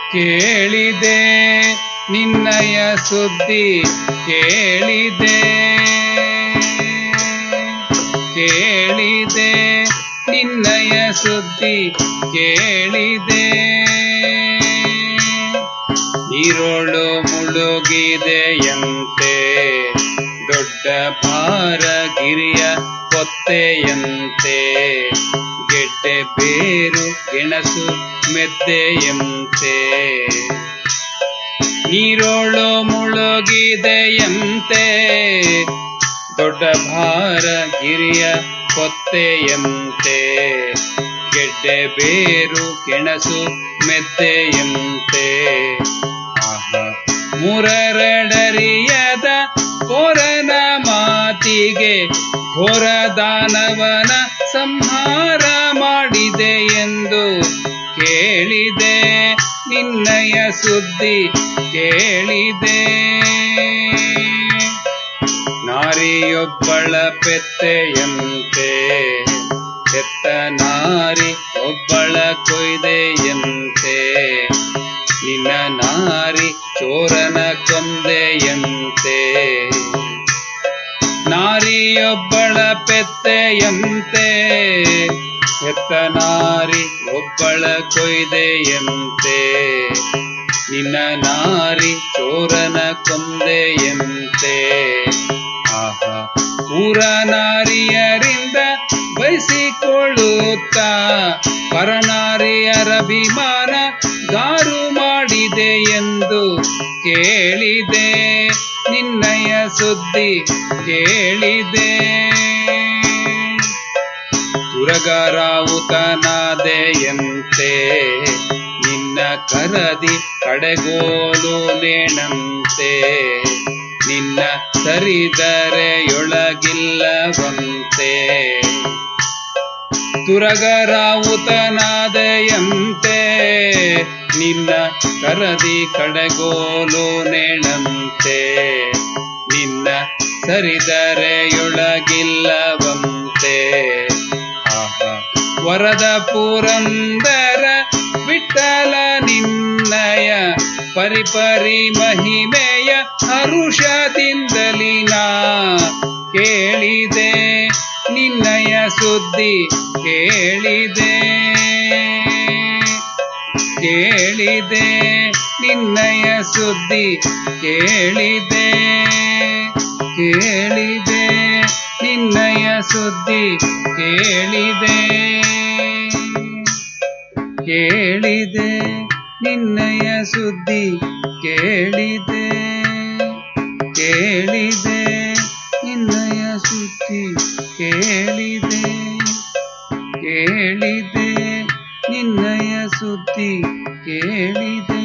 ಕೇಳಿದೆ ನಿನ್ನಯ ಸುದ್ದಿ ಕೇಳಿದೆ ಕೇಳಿದೆ ನಿನ್ನಯ ಸುದ್ದಿ ಕೇಳಿದೆ ನೀರೋಳು ಮುಳುಗಿದೆಯಂತೆ ದೊಡ್ಡ ಭಾರಗಿರಿಯ ಕೊತ್ತೆಯಂತೆ ಗೆಡ್ಡೆ ಬೇರು ಗೆಣಸು ಮೆದ್ದೆಯಂತೆ ನೀರೋಳು ಮುಳುಗಿದೆಯಂತೆ ದೊಡ್ಡ ಭಾರಗಿರಿಯ ಕೊತ್ತೆಯಂತೆ ಗೆಡ್ಡೆ ಬೇರು ಗೆಣಸು ಮೆದ್ದೆಯಂತೆ ಆಹಾ ಮುರರಡರಿಯದ ಕೋರನ ಮಾತಿಗೆ ಘೋರ ದಾನವನ ಸಂಹಾರ ಮಾಡಿದೆ ಎಂದು ಕೇಳಿದೆ ನಿನ್ನಯ ಸುದ್ದಿ ಕೇಳಿದೆ ನಾರಿಯೊಬ್ಬಳ ಪೆತ್ತೆಯಂತೆ ಹೆತ್ತ ನಾರಿ ಒಬ್ಬಳ ಕೊಯ್ದೆಯಂತೆ ನಿನ್ನ ನಾರಿ ಚೋರನ ಕೊಂದೆಯಂತೆ ನಾರಿಯೊಬ್ಬಳ ಪೆತ್ತೆಯಂತೆ ಹೆತ್ತ ನಾರಿ ಒಬ್ಬಳ ಕೊಯ್ದೆಯಂತೆ ನಿನ್ನ ನಾರಿ ಚೋರನ ಕೊಂದೆಯಂತೆ ಆಹಾ ಊರ ನಾರಿಯರಿಂದ ಬಯಸಿಕೊಳ್ಳುತ್ತಾ ಪರನಾರಿಯರ ಅಭಿಮಾನ ಗಾರು ಮಾಡಿದೆ ಎಂದು ಕೇಳಿದೆ ನಿನ್ನಯ ಸುದ್ದಿ ಕೇಳಿದೆ ತುರಗರಾವುತನಾದೆಯಂತೆ ನಿನ್ನ ಕರದಿ ಕಡೆಗೋಲು ನೇಣಂತೆ ನಿನ್ನ ಸರಿದರೆಯೊಳಗಿಲ್ಲವಂತೆ ತುರಗರಾವುತನಾದೆಯಂತೆ ನಿನ್ನ ಕರದಿ ಕಡೆಗೋಲು ನೇಣಂತೆ ನಿನ್ನ ಸರಿದರೆಯೊಳಗಿಲ್ಲವಂತೆ ಆಹಾ ವರದ ಪುರಂದರ ವಿಠಲ ನಿನ್ನಯ ಪರಿಪರಿ ಮಹಿಮೆಯ ಹರುಷದಿಂದಲಿ ನಾ ಕೇಳಿದೆ ನಿನ್ನಯ ಸುದ್ದಿ ಕೇಳಿದೆ ಕೇಳಿದೆ ನಿನ್ನಯ ಸುದ್ದಿ ಕೇಳಿದೆ ಕೇಳಿದೆ ನಿನ್ನಯ ಸುದ್ದಿ ಕೇಳಿದೆ ಕೇಳಿದೆ ನಿನ್ನಯ ಸುದ್ದಿ ಕೇಳಿದೆ ಕೇಳಿದೆ ನಿನ್ನಯ ಸುದ್ದಿ ಕೇಳಿದೆ ಕೇಳಿದೆ ನಿನ್ನಯ ಸುದ್ದಿ ಕೇಳಿದೆ